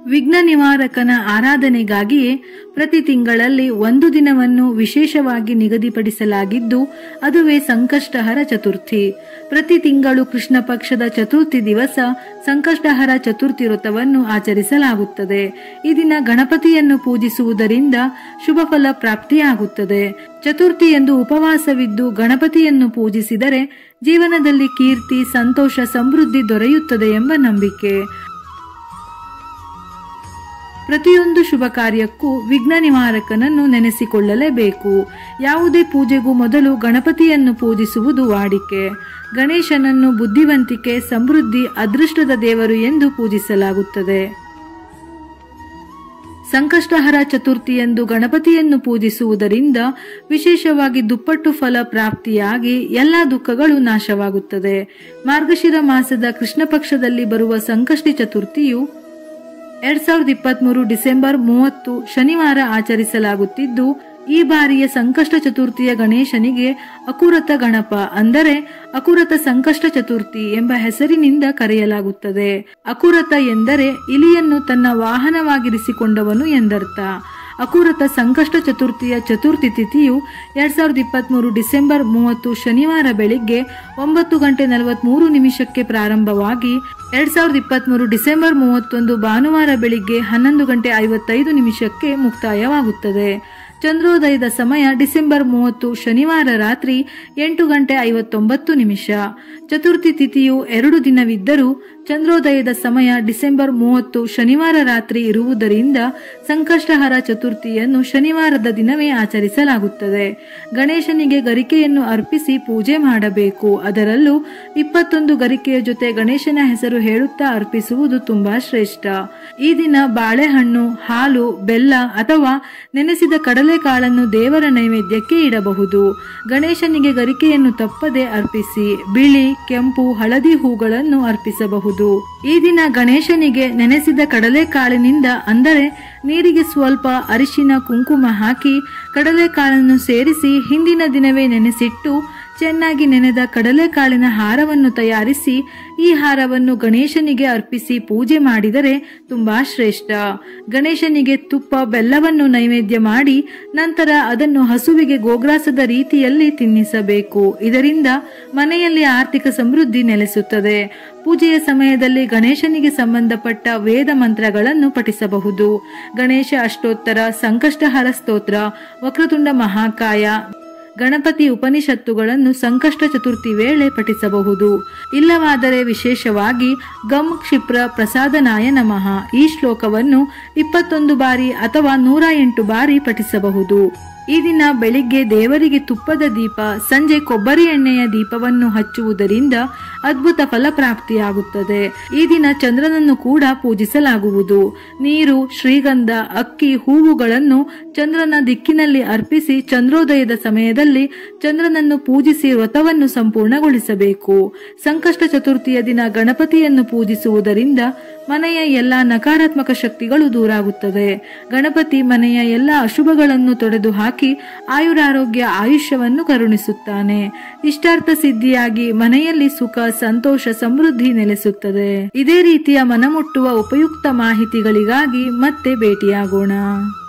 ವಿಘ್ನ ನಿವಾರಕನ ಆರಾಧನೆಗಾಗಿಯೇ ಪ್ರತಿ ತಿಂಗಳಲ್ಲಿ ಒಂದು ದಿನವನ್ನು ವಿಶೇಷವಾಗಿ ನಿಗದಿಪಡಿಸಲಾಗಿದ್ದು ಅದುವೇ ಸಂಕಷ್ಟಹರ ಚತುರ್ಥಿ ಪ್ರತಿ ತಿಂಗಳು ಕೃಷ್ಣ ಪಕ್ಷದ ಚತುರ್ಥಿ ದಿವಸ ಸಂಕಷ್ಟಹರ ಚತುರ್ಥಿ ವ್ರತವನ್ನು ಆಚರಿಸಲಾಗುತ್ತದೆ ಈ ದಿನ ಗಣಪತಿಯನ್ನು ಪೂಜಿಸುವುದರಿಂದ ಶುಭ ಫಲ ಪ್ರಾಪ್ತಿಯಾಗುತ್ತದೆ ಚತುರ್ಥಿ ಎಂದು ಉಪವಾಸವಿದ್ದು ಗಣಪತಿಯನ್ನು ಪೂಜಿಸಿದರೆ ಜೀವನದಲ್ಲಿ ಕೀರ್ತಿ ಸಂತೋಷ ಸಮೃದ್ಧಿ ದೊರೆಯುತ್ತದೆ ಎಂಬ ನಂಬಿಕೆ ಪ್ರತಿಯೊಂದು ಶುಭ ಕಾರ್ಯಕ್ಕೂ ವಿಘ್ನ ನಿವಾರಕನನ್ನು ನೆನೆಸಿಕೊಳ್ಳಲೇಬೇಕು ಯಾವುದೇ ಪೂಜೆಗೂ ಮೊದಲು ಗಣಪತಿಯನ್ನು ಪೂಜಿಸುವುದು ವಾಡಿಕೆ ಗಣೇಶನನ್ನು ಬುದ್ಧಿವಂತಿಕೆ ಸಮೃದ್ಧಿ ಅದೃಷ್ಟದ ದೇವರು ಎಂದು ಪೂಜಿಸಲಾಗುತ್ತದೆ ಸಂಕಷ್ಟಹರ ಚತುರ್ಥಿಯಂದು ಗಣಪತಿಯನ್ನು ಪೂಜಿಸುವುದರಿಂದ ವಿಶೇಷವಾಗಿ ದುಪ್ಪಟ್ಟು ಫಲ ಪ್ರಾಪ್ತಿಯಾಗಿ ಎಲ್ಲ ದುಃಖಗಳು ನಾಶವಾಗುತ್ತದೆ ಮಾರ್ಗಶಿರ ಮಾಸದ ಕೃಷ್ಣ ಪಕ್ಷದಲ್ಲಿ ಬರುವ ಸಂಕಷ್ಟಿ ಚತುರ್ಥಿಯು ಎರಡ್ ಸಾವಿರದ ಇಪ್ಪತ್ಮೂರು ಡಿಸೆಂಬರ್ ಮೂವತ್ತು ಶನಿವಾರ ಆಚರಿಸಲಾಗುತ್ತಿದ್ದು ಈ ಬಾರಿಯ ಸಂಕಷ್ಟ ಚತುರ್ಥಿಯ ಗಣೇಶನಿಗೆ ಅಕುರತ ಗಣಪ ಅಂದರೆ ಅಕುರತ ಸಂಕಷ್ಟ ಚತುರ್ಥಿ ಎಂಬ ಹೆಸರಿನಿಂದ ಕರೆಯಲಾಗುತ್ತದೆ ಅಕುರತ ಎಂದರೆ ಇಲಿಯನ್ನು ತನ್ನ ವಾಹನವಾಗಿರಿಸಿಕೊಂಡವನು ಎಂದರ್ಥ ಅಕುರತ ಸಂಕಷ್ಟ ಚತುರ್ಥಿಯ ಚತುರ್ಥಿ ತಿಥಿಯು ಎರಡ್ ಸಾವಿರದ ಇಪ್ಪತ್ಮೂರು ಡಿಸೆಂಬರ್ ಮೂವತ್ತು ಶನಿವಾರ ಬೆಳಿಗ್ಗೆ ಒಂಬತ್ತು ಗಂಟೆ ನಲವತ್ಮೂರು ನಿಮಿಷಕ್ಕೆ ಪ್ರಾರಂಭವಾಗಿ ಎರಡ್ ಸಾವಿರದ ಇಪ್ಪತ್ಮೂರು ಡಿಸೆಂಬರ್ ಮೂವತ್ತೊಂದು ಭಾನುವಾರ ಬೆಳಿಗ್ಗೆ ಹನ್ನೊಂದು ಗಂಟೆ ಐವತ್ತೈದು ನಿಮಿಷಕ್ಕೆ ಮುಕ್ತಾಯವಾಗುತ್ತದೆ ಚಂದ್ರೋದಯದ ಸಮಯ ಡಿಸೆಂಬರ್ ಮೂವತ್ತು ಶನಿವಾರ ರಾತ್ರಿ ಎಂಟು ಗಂಟೆ ಐವತ್ತೊಂಬತ್ತು ನಿಮಿಷ ಚತುರ್ಥಿ ತಿಥಿಯು ಎರಡು ದಿನವಿದ್ದರೂ ಚಂದ್ರೋದಯದ ಸಮಯ ಡಿಸೆಂಬರ್ ಮೂವತ್ತು ಶನಿವಾರ ರಾತ್ರಿ ಇರುವುದರಿಂದ ಸಂಕಷ್ಟಹರ ಚತುರ್ಥಿಯನ್ನು ಶನಿವಾರದ ದಿನವೇ ಆಚರಿಸಲಾಗುತ್ತದೆ ಗಣೇಶನಿಗೆ ಗರಿಕೆಯನ್ನು ಅರ್ಪಿಸಿ ಪೂಜೆ ಮಾಡಬೇಕು ಅದರಲ್ಲೂ ಇಪ್ಪತ್ತೊಂದು ಗರಿಕೆಯ ಜೊತೆ ಗಣೇಶನ ಹೆಸರು ಹೇಳುತ್ತಾ ಅರ್ಪಿಸುವುದು ತುಂಬಾ ಶ್ರೇಷ್ಠ ಈ ದಿನ ಬಾಳೆಹಣ್ಣು ಹಾಲು ಬೆಲ್ಲ ಅಥವಾ ನೆನೆಸಿದ ಕಡಲೆಕಾಳನ್ನು ದೇವರ ನೈವೇದ್ಯಕ್ಕೆ ಇಡಬಹುದು ಗಣೇಶನಿಗೆ ಗರಿಕೆಯನ್ನು ತಪ್ಪದೆ ಅರ್ಪಿಸಿ ಬಿಳಿ ಕೆಂಪು ಹಳದಿ ಹೂಗಳನ್ನು ಅರ್ಪಿಸಬಹುದು ಈ ದಿನ ಗಣೇಶನಿಗೆ ನೆನೆಸಿದ ಕಡಲೆಕಾಳಿನಿಂದ ಅಂದರೆ ನೀರಿಗೆ ಸ್ವಲ್ಪ ಅರಿಶಿನ ಕುಂಕುಮ ಹಾಕಿ ಕಡಲೆಕಾಳನ್ನು ಸೇರಿಸಿ ಹಿಂದಿನ ದಿನವೇ ನೆನೆಸಿಟ್ಟು ಚೆನ್ನಾಗಿ ನೆನೆದ ಕಡಲೆಕಾಳಿನ ಹಾರವನ್ನು ತಯಾರಿಸಿ ಈ ಹಾರವನ್ನು ಗಣೇಶನಿಗೆ ಅರ್ಪಿಸಿ ಪೂಜೆ ಮಾಡಿದರೆ ತುಂಬಾ ಶ್ರೇಷ್ಠ ಗಣೇಶನಿಗೆ ತುಪ್ಪ ಬೆಲ್ಲವನ್ನು ನೈವೇದ್ಯ ಮಾಡಿ ನಂತರ ಅದನ್ನು ಹಸುವಿಗೆ ಗೋಗ್ರಾಸದ ರೀತಿಯಲ್ಲಿ ತಿನ್ನಿಸಬೇಕು ಇದರಿಂದ ಮನೆಯಲ್ಲಿ ಆರ್ಥಿಕ ಸಮೃದ್ಧಿ ನೆಲೆಸುತ್ತದೆ ಪೂಜೆಯ ಸಮಯದಲ್ಲಿ ಗಣೇಶನಿಗೆ ಸಂಬಂಧಪಟ್ಟ ವೇದ ಮಂತ್ರಗಳನ್ನು ಪಠಿಸಬಹುದು ಗಣೇಶ ಅಷ್ಟೋತ್ತರ ಸಂಕಷ್ಟಹರ ಸ್ತೋತ್ರ ವಕ್ರತುಂಡ ಮಹಾಕಾಯ ಗಣಪತಿ ಉಪನಿಷತ್ತುಗಳನ್ನು ಸಂಕಷ್ಟ ಚತುರ್ಥಿ ವೇಳೆ ಪಠಿಸಬಹುದು ಇಲ್ಲವಾದರೆ ವಿಶೇಷವಾಗಿ ಗಮ್ ಕ್ಷಿಪ್ರ ಪ್ರಸಾದನಾಯ ನಮಃ ಈ ಶ್ಲೋಕವನ್ನು ಇಪ್ಪತ್ತೊಂದು ಬಾರಿ ಅಥವಾ ನೂರ ಎಂಟು ಬಾರಿ ಪಠಿಸಬಹುದು ಈ ದಿನ ಬೆಳಿಗ್ಗೆ ದೇವರಿಗೆ ತುಪ್ಪದ ದೀಪ ಸಂಜೆ ಕೊಬ್ಬರಿ ಎಣ್ಣೆಯ ದೀಪವನ್ನು ಹಚ್ಚುವುದರಿಂದ ಅದ್ಭುತ ಫಲ ಪ್ರಾಪ್ತಿಯಾಗುತ್ತದೆ ಈ ದಿನ ಚಂದ್ರನನ್ನು ಕೂಡ ಪೂಜಿಸಲಾಗುವುದು ನೀರು ಶ್ರೀಗಂಧ ಅಕ್ಕಿ ಹೂವುಗಳನ್ನು ಚಂದ್ರನ ದಿಕ್ಕಿನಲ್ಲಿ ಅರ್ಪಿಸಿ ಚಂದ್ರೋದಯದ ಸಮಯದಲ್ಲಿ ಚಂದ್ರನನ್ನು ಪೂಜಿಸಿ ವ್ರತವನ್ನು ಸಂಪೂರ್ಣಗೊಳಿಸಬೇಕು ಸಂಕಷ್ಟ ಚತುರ್ಥಿಯ ದಿನ ಗಣಪತಿಯನ್ನು ಪೂಜಿಸುವುದರಿಂದ ಮನೆಯ ಎಲ್ಲ ನಕಾರಾತ್ಮಕ ಶಕ್ತಿಗಳು ದೂರಾಗುತ್ತದೆ ಗಣಪತಿ ಮನೆಯ ಎಲ್ಲ ಅಶುಭಗಳನ್ನು ತೊಡೆದು ಹಾಕಿ ಆಯುರಾರೋಗ್ಯ ಆಯುಷ್ಯವನ್ನು ಕರುಣಿಸುತ್ತಾನೆ ಇಷ್ಟಾರ್ಥ ಸಿದ್ಧಿಯಾಗಿ ಮನೆಯಲ್ಲಿ ಸುಖ ಸಂತೋಷ ಸಮೃದ್ಧಿ ನೆಲೆಸುತ್ತದೆ ಇದೇ ರೀತಿಯ ಮನಮುಟ್ಟುವ ಉಪಯುಕ್ತ ಮಾಹಿತಿಗಳಿಗಾಗಿ ಮತ್ತೆ ಭೇಟಿಯಾಗೋಣ